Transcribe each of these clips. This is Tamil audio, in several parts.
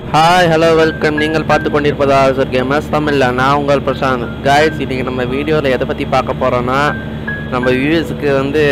ஹாய் ஹலோ வெல்கம் நீங்கள் பார்த்து கொண்டிருப்பது ஆசர் கேமர்ஸ் தமிழில் நான் உங்கள் பிரசாந்த் காய்ஸ் இன்றைக்கி நம்ம வீடியோவில் எதை பற்றி பார்க்க போகிறோன்னா நம்ம வியூவர்ஸுக்கு வந்து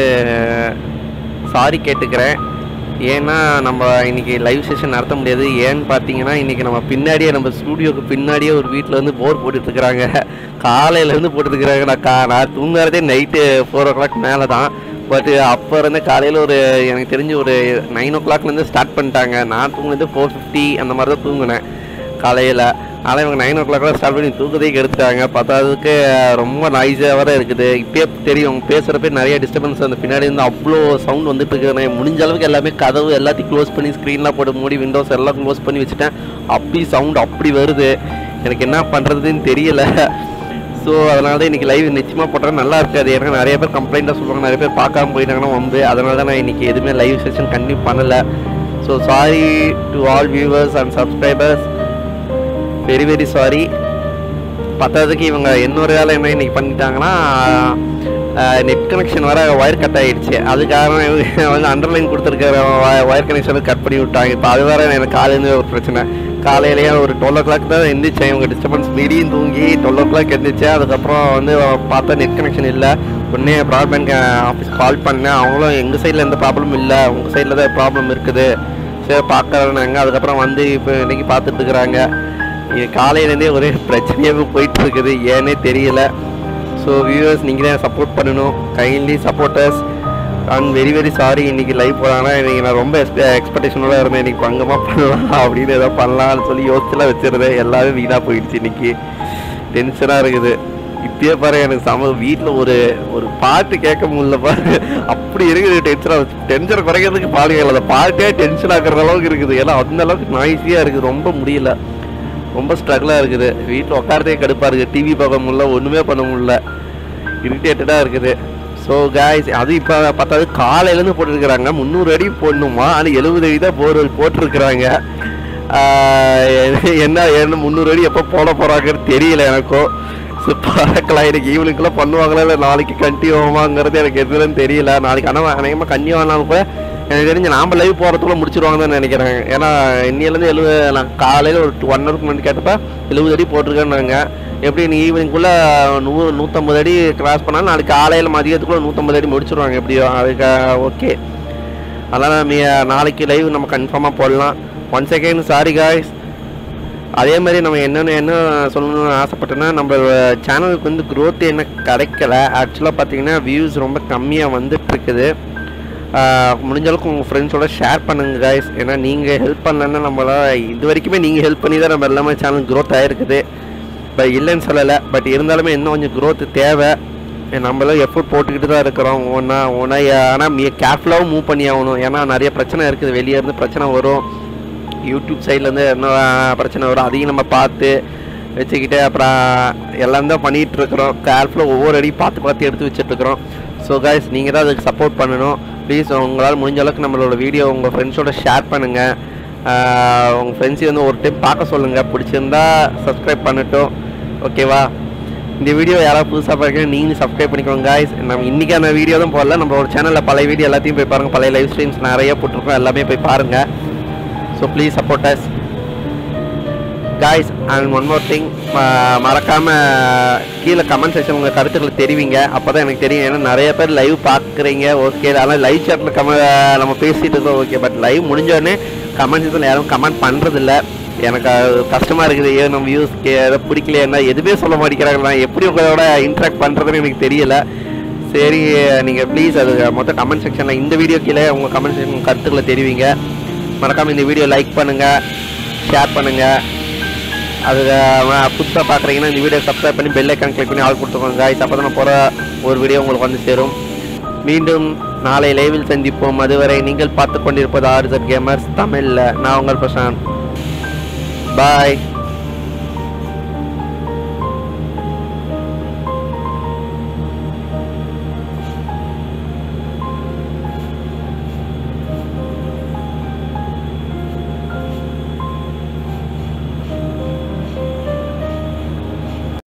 சாரி கேட்டுக்கிறேன் ஏன்னா நம்ம இன்னைக்கு லைவ் செஷன் நடத்த முடியாது ஏன்னு பார்த்தீங்கன்னா இன்றைக்கி நம்ம பின்னாடியே நம்ம ஸ்டூடியோக்கு பின்னாடியே ஒரு வீட்டில் வந்து போர் போட்டுட்ருக்குறாங்க காலையிலேருந்து போட்டுட்ருக்குறாங்க நான் கா நான் தூங்குறதே நைட்டு ஃபோர் ஓ கிளாக் மேலே தான் பட் அப்போ இருந்து காலையில் ஒரு எனக்கு தெரிஞ்சு ஒரு நைன் ஓ கிளாக்லேருந்து ஸ்டார்ட் பண்ணிட்டாங்க நான் தூங்குனது ஃபோர் ஃபிஃப்டி அந்த மாதிரி தான் தூங்கினேன் காலையில் ஆனால் இவங்க நைன் ஓ கிளாக்லாம் ஸ்டார்ட் பண்ணி தூக்கத்தையும் கெடுத்துட்டாங்க பத்தாததுக்கு ரொம்ப நாய்ஸாக வர இருக்குது இப்பயே தெரியும் பேசுகிறப்ப நிறைய டிஸ்டர்பன்ஸ் அந்த பின்னாடி இருந்து அவ்வளோ சவுண்ட் வந்துட்டு இருக்குது முடிஞ்ச அளவுக்கு எல்லாமே கதவு எல்லாத்தையும் க்ளோஸ் பண்ணி ஸ்க்ரீன்லாம் போட்டு மூடி விண்டோஸ் எல்லாம் க்ளோஸ் பண்ணி வச்சுட்டேன் அப்படி சவுண்ட் அப்படி வருது எனக்கு என்ன பண்ணுறதுன்னு தெரியல ஸோ அதனால தான் இன்றைக்கி லைவ் நிச்சயமாக போட்டால் நல்லா இருக்காது ஏன்னா நிறைய பேர் கம்ப்ளைண்ட்டாக சொல்லுவாங்க நிறைய பேர் பார்க்காம போயிட்டாங்கன்னா வம்பு அதனால தான் நான் இன்றைக்கி எதுவுமே லைவ் செஷன் கண்டினியூ பண்ணலை so sorry to all viewers and subscribers very very sorry பத்தாததுக்கு இவங்க இன்னொரு வேலை என்ன இன்னைக்கு பண்ணிட்டாங்கன்னா நெட் கனெக்ஷன் வர ஒயர் கட் ஆகிடுச்சு அதுக்காக இவங்க வந்து அண்டர்லைன் கொடுத்துருக்கிற ஒயர் கனெக்ஷனை கட் பண்ணி விட்டாங்க இப்போ அது வேறு எனக்கு காலையிலேருந்து ஒரு பிரச்சனை காலையிலேயே ஒரு டுவெல் ஓ கிளாக் தான் எந்திரிச்சேன் இவங்க டிஸ்டர்பன்ஸ் மீடியும் தூங்கி டுவெல் ஓ கிளாக் எந்திரிச்சேன் அதுக்கப்புறம் வந்து பார்த்தா நெட் கனெக்ஷன் இல்லை உடனே ப்ராட்பேண்ட் ஆஃபீஸ் கால் பண்ணேன் அவங்களும் எங்கள் சைடில் எந்த ப்ராப்ளமும் இல்லை உங்கள் சைடில் தான் ப்ராப்ளம் இருக்குது சரி பார்க்கறேன்னாங்க அதுக்கப்புறம் வந்து இப்போ இன்னைக்கு பார்த்துட்டு இருக்கிறாங்க இது காலையிலேருந்தே ஒரே பிரச்சனையாகவே போயிட்டு இருக்குது ஏன்னே தெரியல ஸோ வியூவர்ஸ் நீங்கள் தான் சப்போர்ட் பண்ணணும் kindly supporters and very very sorry இன்னைக்கு லைவ் போகிறாங்கன்னா இன்றைக்கி நான் ரொம்ப எக்ஸ்பெ எக்ஸ்பெக்டேஷனோட இருந்தேன் இன்றைக்கி பங்கமாக பண்ணலாம் அப்படின்னு ஏதோ பண்ணலாம்னு சொல்லி யோசிச்சுலாம் வச்சிருந்தேன் எல்லாமே வீணாக போயிடுச்சு இன்னைக்கு டென்ஷனாக இருக்குது இப்பயே பாரு எனக்கு சம வீட்டில் ஒரு ஒரு பாட்டு கேட்க முடியல பாரு அப்படி இருக்குது டென்ஷனாக டென்ஷன் குறைக்கிறதுக்கு பாட்டு கேட்கல அந்த பாட்டே டென்ஷன் ஆக்குற அளவுக்கு இருக்குது ஏன்னா அந்த அளவுக்கு நாய்ஸியாக இருக்குது ரொம்ப முடியல ரொம்ப ஸ்ட்ரகிளாக இருக்குது வீட்டில் உட்காரதே கடுப்பாக இருக்குது டிவி பார்க்க முடியல ஒன்றுமே பண்ண முடியல இரிட்டேட்டடாக இருக்குது ஸோ காய்ஸ் அது இப்போ பார்த்தாது காலையிலேருந்து போட்டுருக்குறாங்க முந்நூறு அடி போடணுமா ஆனால் எழுபது அடி தான் போர் போட்டிருக்கிறாங்க ஆஹ் என்ன என்ன முந்நூறு அடி எப்போ போட போகிறாங்கன்னு தெரியல எனக்கும் ஸோ பார்க்கலாம் எனக்கு ஈவினிங்க்குலாம் பண்ணுவாங்களா இல்லை நாளைக்கு கண்டினியூ ஆகுமாங்கிறது எனக்கு எதுன்னு தெரியல நாளைக்கு ஆனால் அநேகமாக கண்டினியூ ஆனாலும் கூட எனக்கு தெரிஞ்சு நாம் லைவ் போகிறதுக்குள்ள முடிச்சிருவாங்கன்னு தான் நினைக்கிறேன் ஏன்னா இன்னிலேருந்து எழுபது நான் காலையில் ஒரு ஒன் ஹவருக்கு முன்னாடி கேட்டப்ப எழுபது அடி போட்டிருக்கேன்னாங்க எப்படி நீ ஈவினிங்குள்ளே நூறு நூற்றம்பது அடி கிராஸ் பண்ணாலும் நாளைக்கு காலையில் மதியத்துக்குள்ளே நூற்றம்பது அடி முடிச்சிருவாங்க எப்படியோ அதுக்கு ஓகே அதனால் நீ நாளைக்கு லைவ் நம்ம கன்ஃபார்மாக போடலாம் ஒன் செகண்ட் சாரி காய்ஸ் அதே மாதிரி நம்ம என்னென்ன என்ன சொல்லணும்னு ஆசைப்பட்டேன்னா நம்ம சேனலுக்கு வந்து growth என்ன கிடைக்கல ஆக்சுவலாக பார்த்தீங்கன்னா வியூஸ் ரொம்ப கம்மியாக வந்துட்டு இருக்குது ஆஹ் முடிஞ்ச அளவுக்கு உங்கள் ஃப்ரெண்ட்ஸோட ஷேர் பண்ணுங்க காய்ஸ் ஏன்னா நீங்கள் ஹெல்ப் பண்ணலன்னா நம்மளால் இது வரைக்குமே நீங்கள் ஹெல்ப் பண்ணி தான் நம்ம எல்லாமே சேனல் growth ஆகிருக்குது பட் இல்லைன்னு சொல்லலை பட் இருந்தாலுமே இன்னும் கொஞ்சம் growth தேவை நம்மளும் எஃபோர்ட் போட்டுக்கிட்டு தான் இருக்கிறோம் ஒன்றா ஒன்றா ஆனால் மீ கேர்ஃபுல்லாகவும் மூவ் பண்ணி ஆகணும் ஏன்னா நிறைய பிரச்சனை இருக்குது வெளியே இருந்து பிரச்சனை வரும் யூடியூப் சைட்லேருந்து என்ன பிரச்சனை வரும் அதையும் நம்ம பார்த்து வச்சுக்கிட்டு அப்புறம் எல்லாம் தான் பண்ணிகிட்டு இருக்கிறோம் கேர்ஃபுல்லாக ஒவ்வொரு அடியும் பார்த்து பார்த்து எடுத்து வச்சுட்ருக்குறோம் ஸோ காய்ஸ் நீங்கள் தான் அதுக்கு சப்போர்ட் பண்ணணும் ப்ளீஸ் உங்களால் முடிஞ்ச அளவுக்கு நம்மளோட வீடியோ உங்கள் ஃப்ரெண்ட்ஸோட ஷேர் பண்ணுங்கள் உங்கள் ஃப்ரெண்ட்ஸையும் வந்து ஒரு டைம் பார்க்க சொல்லுங்கள் பிடிச்சிருந்தா சப்ஸ்கிரைப் பண்ணட்டும் ஓகேவா இந்த வீடியோ யாராவது புதுசாக பார்க்க நீங்களும் சப்ஸ்கிரைப் பண்ணிக்கோங்க காய்ஸ் நம்ம இன்றைக்கான வீடியோ தான் போடல நம்மளோட சேனலில் பழைய வீடியோ எல்லாத்தையும் போய் பாருங்கள் பழைய லைவ் ஸ்ட்ரீம்ஸ் நிறைய போட்டிருக்கோம் எல்லாமே போய் பாருங்கள் so please support us guys and one more thing மறக்காமல் கீழே கமெண்ட் செக்ஷன் உங்கள் கருத்துக்களை தெரிவிங்க அப்போ தான் எனக்கு தெரியும் ஏன்னா நிறைய பேர் லைவ் பார்க்குறீங்க ஓகே ஆனால் லைவ் சேட்டில் கம நம்ம பேசிகிட்டு இருக்கோம் ஓகே பட் லைவ் முடிஞ்சோடனே கமெண்ட் செக்ஷனில் யாரும் கமெண்ட் பண்ணுறதில்ல எனக்கு அது கஷ்டமாக இருக்குது ஏன் நம்ம வியூஸ் கே எதை பிடிக்கலையா எதுவுமே சொல்ல மாட்டேங்கிறாங்க நான் எப்படி உங்களோட இன்ட்ராக்ட் பண்ணுறதுன்னு எனக்கு தெரியல சரி நீங்கள் ப்ளீஸ் அது மொத்தம் கமெண்ட் செக்ஷனில் இந்த வீடியோ கீழே உங்கள் கமெண்ட் செக்ஷன் கருத்துக்களை தெரிவிங்க மறக்காமல் இந்த வீடியோ லைக் பண்ணுங்கள் ஷேர் பண்ணுங்கள் அது புதுசாக பார்க்குறீங்கன்னா இந்த வீடியோ சப்ஸ்கிரைப் பண்ணி பெல் ஐக்கான் கிளிக் பண்ணி ஆள் கொடுத்துக்கோங்க guys. அப்போ தான் நான் போகிற ஒரு வீடியோ உங்களுக்கு வந்து சேரும் மீண்டும் நாளை லைவில் சந்திப்போம் அதுவரை நீங்கள் பார்த்து கொண்டிருப்பது ஆர்ஜர் கேமர்ஸ் தமிழில் நான் உங்கள் பிரசாந்த் பாய்